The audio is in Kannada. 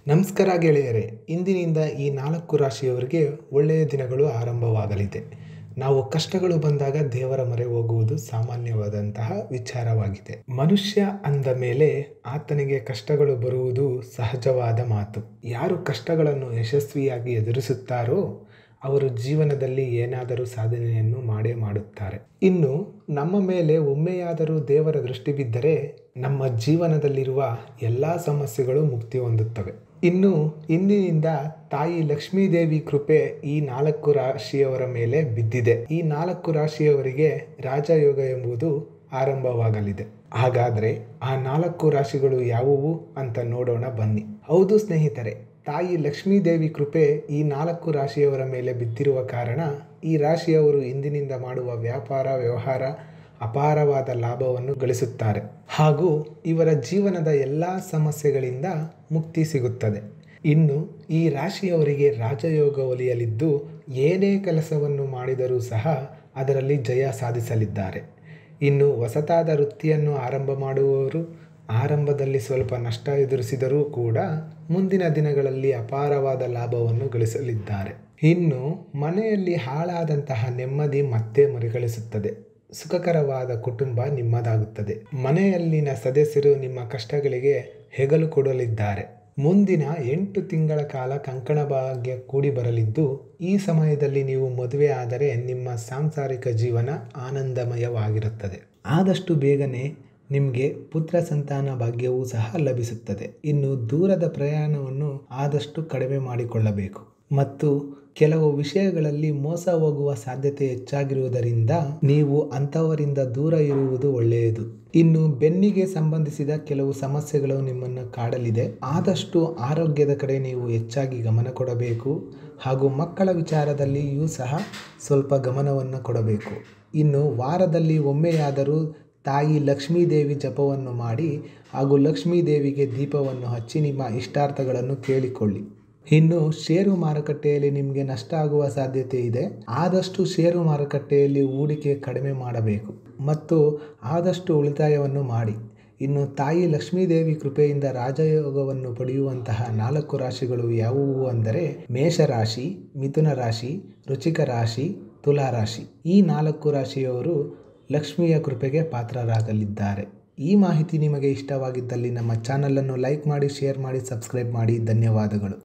ನಮಸ್ಕಾರ ಗೆಳೆಯರೇ ಇಂದಿನಿಂದ ಈ ನಾಲ್ಕು ರಾಶಿಯವರಿಗೆ ಒಳ್ಳೆಯ ದಿನಗಳು ಆರಂಭವಾಗಲಿದೆ ನಾವು ಕಷ್ಟಗಳು ಬಂದಾಗ ದೇವರ ಮೊರೆ ಹೋಗುವುದು ಸಾಮಾನ್ಯವಾದಂತಹ ವಿಚಾರವಾಗಿದೆ ಮನುಷ್ಯ ಅಂದ ಮೇಲೆ ಆತನಿಗೆ ಕಷ್ಟಗಳು ಬರುವುದು ಸಹಜವಾದ ಮಾತು ಯಾರು ಕಷ್ಟಗಳನ್ನು ಯಶಸ್ವಿಯಾಗಿ ಎದುರಿಸುತ್ತಾರೋ ಅವರು ಜೀವನದಲ್ಲಿ ಏನಾದರೂ ಸಾಧನೆಯನ್ನು ಮಾಡೇ ಮಾಡುತ್ತಾರೆ ಇನ್ನು ನಮ್ಮ ಮೇಲೆ ಒಮ್ಮೆಯಾದರೂ ದೇವರ ದೃಷ್ಟಿ ಬಿದ್ದರೆ ನಮ್ಮ ಜೀವನದಲ್ಲಿರುವ ಎಲ್ಲ ಸಮಸ್ಯೆಗಳು ಮುಕ್ತಿ ಹೊಂದುತ್ತವೆ ಇನ್ನು ಇಂದಿನಿಂದ ತಾಯಿ ಲಕ್ಷ್ಮೀದೇವಿ ಕೃಪೆ ಈ ನಾಲ್ಕು ರಾಶಿಯವರ ಮೇಲೆ ಬಿದ್ದಿದೆ ಈ ನಾಲ್ಕು ರಾಶಿಯವರಿಗೆ ರಾಜಯೋಗ ಎಂಬುದು ಆರಂಭವಾಗಲಿದೆ ಹಾಗಾದರೆ ಆ ನಾಲ್ಕು ರಾಶಿಗಳು ಯಾವುವು ಅಂತ ನೋಡೋಣ ಬನ್ನಿ ಹೌದು ಸ್ನೇಹಿತರೆ ತಾಯಿ ಲಕ್ಷ್ಮೀದೇವಿ ಕೃಪೆ ಈ ನಾಲ್ಕು ರಾಶಿಯವರ ಮೇಲೆ ಬಿದ್ದಿರುವ ಕಾರಣ ಈ ರಾಶಿಯವರು ಇಂದಿನಿಂದ ಮಾಡುವ ವ್ಯಾಪಾರ ವ್ಯವಹಾರ ಅಪಾರವಾದ ಲಾಭವನ್ನು ಗಳಿಸುತ್ತಾರೆ ಹಾಗೂ ಇವರ ಜೀವನದ ಎಲ್ಲ ಸಮಸ್ಯೆಗಳಿಂದ ಮುಕ್ತಿ ಸಿಗುತ್ತದೆ ಇನ್ನು ಈ ರಾಶಿಯವರಿಗೆ ರಾಜಯೋಗ ಒಲಿಯಲಿದ್ದು ಏನೇ ಕೆಲಸವನ್ನು ಮಾಡಿದರೂ ಸಹ ಅದರಲ್ಲಿ ಜಯ ಸಾಧಿಸಲಿದ್ದಾರೆ ಇನ್ನು ಹೊಸತಾದ ವೃತ್ತಿಯನ್ನು ಆರಂಭ ಮಾಡುವವರು ಆರಂಭದಲ್ಲಿ ಸ್ವಲ್ಪ ನಷ್ಟ ಎದುರಿಸಿದರೂ ಕೂಡ ಮುಂದಿನ ದಿನಗಳಲ್ಲಿ ಅಪಾರವಾದ ಲಾಭವನ್ನು ಗಳಿಸಲಿದ್ದಾರೆ ಇನ್ನು ಮನೆಯಲ್ಲಿ ಹಾಳಾದಂತಹ ನೆಮ್ಮದಿ ಮತ್ತೆ ಮರುಗಳಿಸುತ್ತದೆ ಸುಖಕರವಾದ ಕುಟುಂಬ ನಿಮ್ಮದಾಗುತ್ತದೆ ಮನೆಯಲ್ಲಿನ ಸದಸ್ಯರು ನಿಮ್ಮ ಕಷ್ಟಗಳಿಗೆ ಹೆಗಲು ಕೊಡಲಿದ್ದಾರೆ ಮುಂದಿನ ಎಂಟು ತಿಂಗಳ ಕಾಲ ಕಂಕಣ ಭಾಗ್ಯ ಕೂಡಿ ಬರಲಿದ್ದು ಈ ಸಮಯದಲ್ಲಿ ನೀವು ಮದುವೆ ಆದರೆ ನಿಮ್ಮ ಸಾಂಸಾರಿಕ ಜೀವನ ಆನಂದಮಯವಾಗಿರುತ್ತದೆ ಆದಷ್ಟು ಬೇಗನೆ ನಿಮಗೆ ಪುತ್ರ ಸಂತಾನ ಭಾಗ್ಯವೂ ಸಹ ಲಭಿಸುತ್ತದೆ ಇನ್ನು ದೂರದ ಪ್ರಯಾಣವನ್ನು ಆದಷ್ಟು ಕಡಿಮೆ ಮಾಡಿಕೊಳ್ಳಬೇಕು ಮತ್ತು ಕೆಲವು ವಿಷಯಗಳಲ್ಲಿ ಮೋಸ ಹೋಗುವ ಸಾಧ್ಯತೆ ಹೆಚ್ಚಾಗಿರುವುದರಿಂದ ನೀವು ಅಂಥವರಿಂದ ದೂರ ಇರುವುದು ಒಳ್ಳೆಯದು ಇನ್ನು ಬೆನ್ನಿಗೆ ಸಂಬಂಧಿಸಿದ ಕೆಲವು ಸಮಸ್ಯೆಗಳು ನಿಮ್ಮನ್ನು ಕಾಡಲಿದೆ ಆದಷ್ಟು ಆರೋಗ್ಯದ ಕಡೆ ನೀವು ಹೆಚ್ಚಾಗಿ ಗಮನ ಕೊಡಬೇಕು ಹಾಗೂ ಮಕ್ಕಳ ವಿಚಾರದಲ್ಲಿಯೂ ಸಹ ಸ್ವಲ್ಪ ಗಮನವನ್ನು ಕೊಡಬೇಕು ಇನ್ನು ವಾರದಲ್ಲಿ ಒಮ್ಮೆಯಾದರೂ ತಾಯಿ ಲಕ್ಷ್ಮೀದೇವಿ ಜಪವನ್ನು ಮಾಡಿ ಹಾಗೂ ಲಕ್ಷ್ಮೀದೇವಿಗೆ ದೀಪವನ್ನು ಹಚ್ಚಿ ನಿಮ್ಮ ಇಷ್ಟಾರ್ಥಗಳನ್ನು ಕೇಳಿಕೊಳ್ಳಿ ಇನ್ನು ಷೇರು ಮಾರುಕಟ್ಟೆಯಲ್ಲಿ ನಿಮಗೆ ನಷ್ಟ ಆಗುವ ಸಾಧ್ಯತೆ ಇದೆ ಆದಷ್ಟು ಷೇರು ಮಾರುಕಟ್ಟೆಯಲ್ಲಿ ಹೂಡಿಕೆ ಕಡಿಮೆ ಮಾಡಬೇಕು ಮತ್ತು ಆದಷ್ಟು ಉಳಿತಾಯವನ್ನು ಮಾಡಿ ಇನ್ನು ತಾಯಿ ಲಕ್ಷ್ಮೀದೇವಿ ಕೃಪೆಯಿಂದ ರಾಜಯೋಗವನ್ನು ಪಡೆಯುವಂತಹ ನಾಲ್ಕು ರಾಶಿಗಳು ಯಾವುವು ಅಂದರೆ ಮೇಷರಾಶಿ ಮಿಥುನ ರಾಶಿ ರುಚಿಕ ರಾಶಿ ತುಲಾ ರಾಶಿ ಈ ನಾಲ್ಕು ರಾಶಿಯವರು ಲಕ್ಷ್ಮಿಯ ಕೃಪೆಗೆ ಪಾತ್ರರಾಗಲಿದ್ದಾರೆ ಈ ಮಾಹಿತಿ ನಿಮಗೆ ಇಷ್ಟವಾಗಿದ್ದಲ್ಲಿ ನಮ್ಮ ಚಾನಲನ್ನು ಲೈಕ್ ಮಾಡಿ ಶೇರ್ ಮಾಡಿ ಸಬ್ಸ್ಕ್ರೈಬ್ ಮಾಡಿ ಧನ್ಯವಾದಗಳು